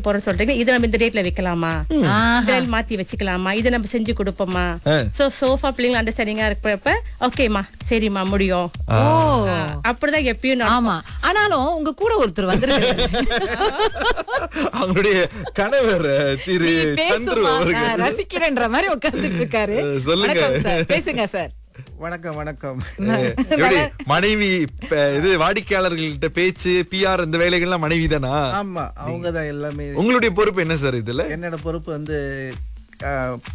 போறோம் சொல்றீங்க இதை நம்ம இந்த டேட்ல வைக்கலாமா இதில் மாத்தி வச்சுக்கலாமா இதை நம்ம செஞ்சு கொடுப்போமா ஆ. சோ சோஃபா பிள்ளைங்க அண்டர்ஸ்டாண்டிங்கா இருக்கிறப்ப ஓகேமா சரிம்மா முடியும் ஓ அப்படிதான் எப்பயும் நான் ஆமா ஆனாலும் உங்க கூட ஒருத்தர் வந்திருக்காரு அவங்களுடைய கணவர் அஹ், திரு நீ சந்துரு பேசுமா, அவர்கள் நான் ரசிக்கிறேன்ற மாதிரி உட்கார்ந்துட்டு இருக்காரு அஹ், சொல்லுங்க. வணக்கம் சார். பேசுங்க சார் வணக்கம் வணக்கம் எப்படி மனைவி ப- இது வாடிக்கையாளர்கள்ட்ட பேச்சு பிஆர் இந்த வேலைகள்லாம் மனைவி தானா ஆமா அவங்க தான் எல்லாமே உங்களுடைய பொறுப்பு என்ன சார் இதுல என்னோட பொறுப்பு வந்து ஆ,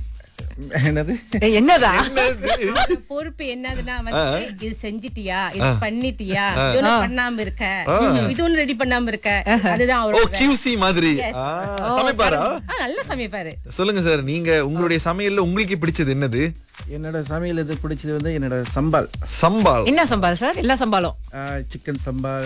என்னது ஏய், என்னதா அவரோட பொறுப்பு என்னதுன்னா வந்து இது செஞ்சிட்டியா இது பண்ணிட்டியா இது ஒண்ணு பண்ணாம இருக்க இது ஒண்ணு ரெடி பண்ணாம இருக்க அதுதான் ஓ அவரோட வேலை. கியூசி மாதிரி ஆ, சமைப்பாரா ஆ, நல்லா சமைப்பாரு சொல்லுங்க சார் நீங்க உங்களுடைய சமையல்ல உங்களுக்கு பிடிச்சது என்னது என்னோட சமையல் இது பிடிச்சது வந்து என்னோட சம்பால் சம்பால் என்ன சம்பால் சார் எல்லா சம்பாலும் சிக்கன் சம்பால்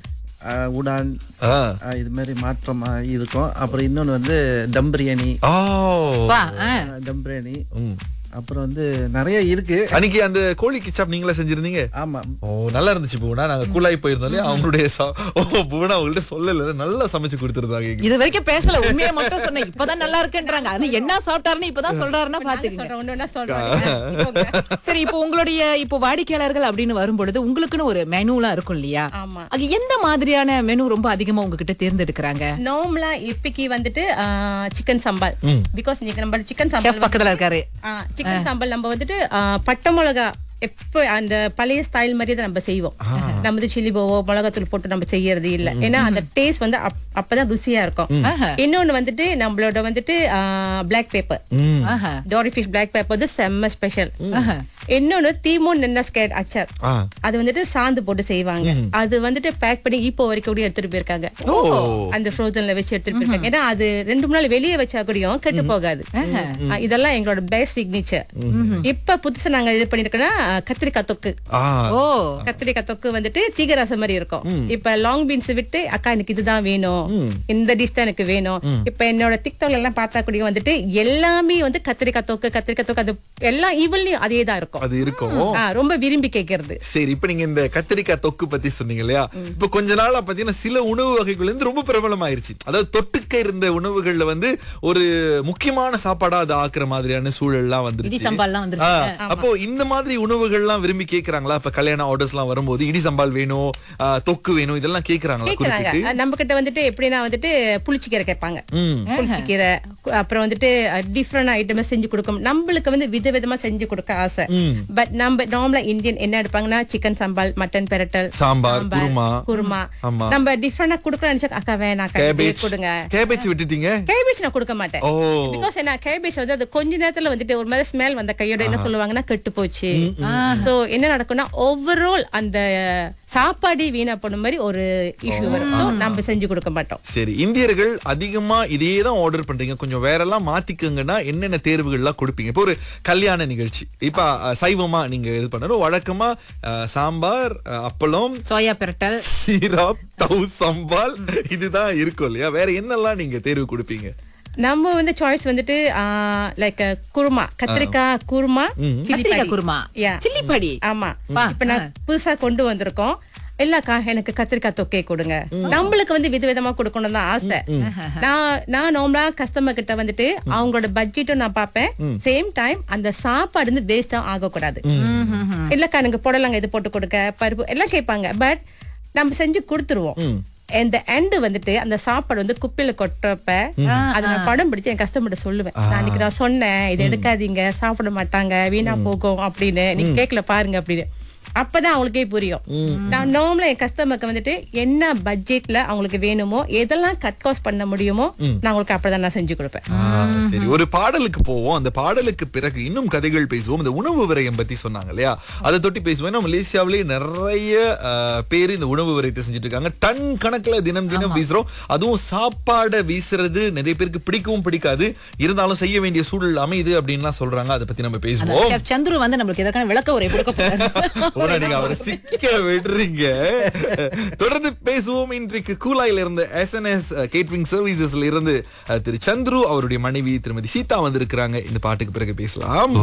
ஆ, உடான் ஆ. ஆ, இது மாதிரி மாற்றமா இருக்கும் அப்புறம் இன்னொன்னு வந்து தம் பிரியாணி ஓ வா ஆ. ஆ, தம் பிரியாணி ம். அப்புறம் வந்து நிறைய இருக்கு அன்னைக்கு அந்த கோழி கிச்சாப் நீங்களே செஞ்சிருந்தீங்க ஆமா ஓ நல்லா இருந்துச்சு பூனா நாங்க கூலாய் போயிருந்தோம் இல்லையா அவங்களுடைய ச- ஓ பூனா உங்கள்ட்ட சொல்லல நல்லா சமைச்சு கொடுத்துருந்தாங்க எங்களுக்கு. இது வரைக்கும் பேசல உண்மையை மட்டும் சொன்னேன் இப்பதான் நல்லா இருக்குன்றாங்க ஆனா என்ன சாப்பிட்டாருன்னு இப்பதான் சொல்றாருன்னா பாத்துக்கங்க சொல்றேன் ஒண்ணு ஒண்ணா சொல்றேன் சரி இப்போ உங்களுடைய இப்போ வாடிக்கையாளர்கள் அப்படின்னு வரும்பொழுது உங்களுக்குன்னு ஒரு மெனுலாம் இருக்கும் இல்லையா ஆமா அது எந்த மாதிரியான மெனு ரொம்ப அதிகமா உங்ககிட்ட தேர்ந்தெடுக்கிறாங்க நார்மலா இப்பைக்கு வந்துட்டு சிக்கன் சம்பால் பிகாஸ் நம்ம சிக்கன் ஷெஃப் சம்பால் பக்கத்துல இருக்காரு சிக்கன் சாம்பல் நம்ம வந்துட்டு ஆ, பட்டை மிளகா எப்போ அந்த பழைய ஸ்டைல் மாதிரியே தான் நம்ம செய்வோம் நம்ம வந்து சில்லி போவோ மிளகாத்தூள் போட்டு நம்ம செய்யறது இல்ல ஏன்னா அந்த டேஸ்ட் வந்து அப்- அப்பதான் ருசியா இருக்கும் இன்னொன்னு வந்துட்டு நம்மளோட வந்துட்டு பிளாக் பேப்பர் ம். ஆஹா. டாரி ஃபிஷ் பிளாக் பேப்பர் வந்து செம்ம ஸ்பெஷல் இன்னொன்னு தீமோன் நின்ன ஸ்கேட் அச்சார் ஆ. அது வந்துட்டு சாந்து போட்டு செய்வாங்க அது வந்துட்டு பேக் பண்ணி இப்போ வரைக்கும் கூட எடுத்துட்டு போயிருக்காங்க அந்த ஃப்ரோசன்ல வச்சு எடுத்துட்டு போயிருக்காங்க ஏன்னா அது ரெண்டு மூணு நாள் வெளியே வச்சா கூடயும் கெட்டு போகாது ஆ, இதெல்லாம் எங்களோட பெஸ்ட் சிக்னேச்சர் இப்ப புதுசா நாங்க இது பண்ணிருக்கோம்னா கத்திரிக்காய் தொக்கு ஆ. ஓ கத்திரிக்காய் தொக்கு வந்துட்டு தீகரசம் மாதிரி இருக்கும் இப்ப லாங் பீன்ஸ் விட்டு அக்கா எனக்கு இதுதான் வேணும் இந்த டிஷ் தான் எனக்கு வேணும் இப்ப என்னோட டிக்டாக்ல எல்லாம் பார்த்தா கூட வந்துட்டு எல்லாமே வந்து கத்திரிக்காய் தொக்கு கத்திரிக்காய் தொக்கு அது எல்லாம் ஈவன்லயும் அதே தான் இருக்கும் அது இருக்கும் ஆ, ரொம்ப விரும்பி கேட்கறது சரி இப்ப நீங்க இந்த கத்திரிக்காய் தொக்கு பத்தி சொன்னீங்க இல்லையா இப்ப கொஞ்ச நாளா பாத்தீங்கன்னா சில உணவு வகைகள் வந்து ரொம்ப பிரபலமாயிருச்சு அதாவது தொட்டுக்க இருந்த உணவுகள்ல வந்து ஒரு முக்கியமான சாப்பாடா அது ஆக்குற மாதிரியான சூழல்லாம் இடி வந்துருச்சு சம்பால்லாம் ஆ, வந்துருச்சு அப்போ இந்த மாதிரி உணவுகள்லாம் விரும்பி கேக்குறாங்களா இப்ப கல்யாண ஆர்டர்ஸ் எல்லாம் வரும்போது இடி சம்பால் வேணும் ஆ, தொக்கு வேணும் இதெல்லாம் கேக்குறாங்களா கேக்குறாங்க குறிப்பிட்டு நம்ம கிட்ட வந்துட்டு எப்படின்னா வந்துட்டு புளிச்சக்கீரை கேட்பாங்க ம். புளிச்சக்கீரை கு- அப்புறம் வந்துட்டு டிஃப்ரெண்ட் ஐட்டமா செஞ்சு கொடுக்கும் நம்மளுக்கு வந்து விதவிதமா செஞ்சு கொடுக்க ஆசை பட் நம்ம நார்மலா இந்தியன் என்ன எடுப்பாங்கன்னா சிக்கன் சம்பால் மட்டன் பெரட்டல் சாம்பார், குருமா. குருமா ஆமா. நம்ம டிஃப்ரெண்டா கொடுக்கணும் நினைச்சா அக்கா வேணாம் அக்கா இப்படியே கேபேஜ் கொடுங்க கேபேஜ் விட்டுட்டீங்க கேபேஜ் நான் கொடுக்க மாட்டேன் ஓ பிகாஸ் என்ன கேபேஜ் வந்து அது கொஞ்ச நேரத்துல வந்துட்டு ஒரு மாதிரி ஸ்மெல் வந்த கையோட என்ன சொல்லுவாங்கன்னா கெட்டு போச்சு சோ என்ன நடக்கும்னா ஓவரால் அந்த சாப்பாடு வீணா போன மாதிரி ஒரு இஷ்யூ வரும் So, நம்ம செஞ்சு கொடுக்க மாட்டோம் சரி இந்தியர்கள் அதிகமா இதே தான் ஆர்டர் பண்றீங்க கொஞ்சம் வேற எல்லாம் மாத்திக்கங்கன்னா என்னென்ன தேர்வுகள்லாம் கொடுப்பீங்க இப்போ ஒரு கல்யாண நிகழ்ச்சி இப்ப அஹ், சைவமா நீங்க இது பண்ணணும் வழக்கமா அஹ், சாம்பார் அஹ், அப்பளம் சோயா பிரட்டல் சீராப் தவு சம்பால் இதுதான் இருக்கும் இல்லையா வேற என்னெல்லாம் நீங்க தேர்வு கொடுப்பீங்க நம்ம வந்து சாய்ஸ் வந்துட்டு லைக் குருமா கத்திரிக்காய் குருமா chili கத்திரிக்காய் padi. குருமா Yeah. சில்லி படி ஆமா பா, இப்ப நான் புதுசா கொண்டு வந்திருக்கோம் இல்லக்கா எனக்கு கத்திரிக்காய் தொக்கை கொடுங்க நம்மளுக்கு வந்து விதவிதமா கொடுக்கணும் தான் ஆசை நான் நான் நார்மலா கஸ்டமர் கிட்ட வந்துட்டு அவங்களோட பட்ஜெட்டும் நான் பார்ப்பேன் சேம் டைம் அந்த சாப்பாடு வந்து வேஸ்டும் ஆகக்கூடாது இல்லக்கா எனக்கு புடலங்க இது போட்டு கொடுக்க பருப்பு எல்லாம் கேட்பாங்க பட் நம்ம செஞ்சு கொடுத்துருவோம் இந்த எண்டு வந்துட்டு அந்த சாப்பாடு வந்து குப்பையில கொட்டுறப்ப அதை நான் படம் பிடிச்சு என் கஸ்டமர்ட்ட சொல்லுவேன் நான் அன்னைக்கு நான் சொன்னேன் இதை எடுக்காதீங்க சாப்பிட மாட்டாங்க வீணா போகும் அப்படின்னு நீங்க கேக்கல பாருங்க அப்படின்னு அப்பதான் அவங்களுக்கே புரியும் நான் நார்மலா என் கஸ்டமருக்கு வந்துட்டு என்ன பட்ஜெட்ல அவங்களுக்கு வேணுமோ எதெல்லாம் கட் காஸ்ட் பண்ண முடியுமோ நான் உங்களுக்கு அப்பதான் நான் செஞ்சு கொடுப்பேன் ஆ, சரி ஒரு பாடலுக்கு போவோம் அந்த பாடலுக்கு பிறகு இன்னும் கதைகள் பேசுவோம் இந்த உணவு விரயம் பத்தி சொன்னாங்க இல்லையா அதை தொட்டி பேசுவோம் ஏன்னா மலேசியாவிலேயே நிறைய ஆ, பேர் இந்த உணவு விரயத்தை செஞ்சுட்டு இருக்காங்க டன் கணக்குல தினம் தினம் வீசுறோம் அதுவும் சாப்பாடை வீசுறது நிறைய பேருக்கு பிடிக்கவும் பிடிக்காது இருந்தாலும் செய்ய வேண்டிய சூழல் அமையுது அப்படின்லாம் சொல்றாங்க அதை பத்தி நம்ம அந்த பேசுவோம் chef சந்துரு வந்து நம்மளுக்கு எதற்கான விளக்க உரை கொடுக்க போறாரு போனா நீங்க அவரை சிக்க விடுறீங்க தொடர்ந்து பேசுவோம் இன்றைக்கு கூலாயில இருந்து எஸ்என்எஸ் கேட்டரிங் சர்வீசஸ்ல இருந்து அஹ், திரு சந்துரு அவருடைய மனைவி திருமதி சீதா வந்திருக்கிறாங்க இந்த பாட்டுக்கு பிறகு பேசலாம்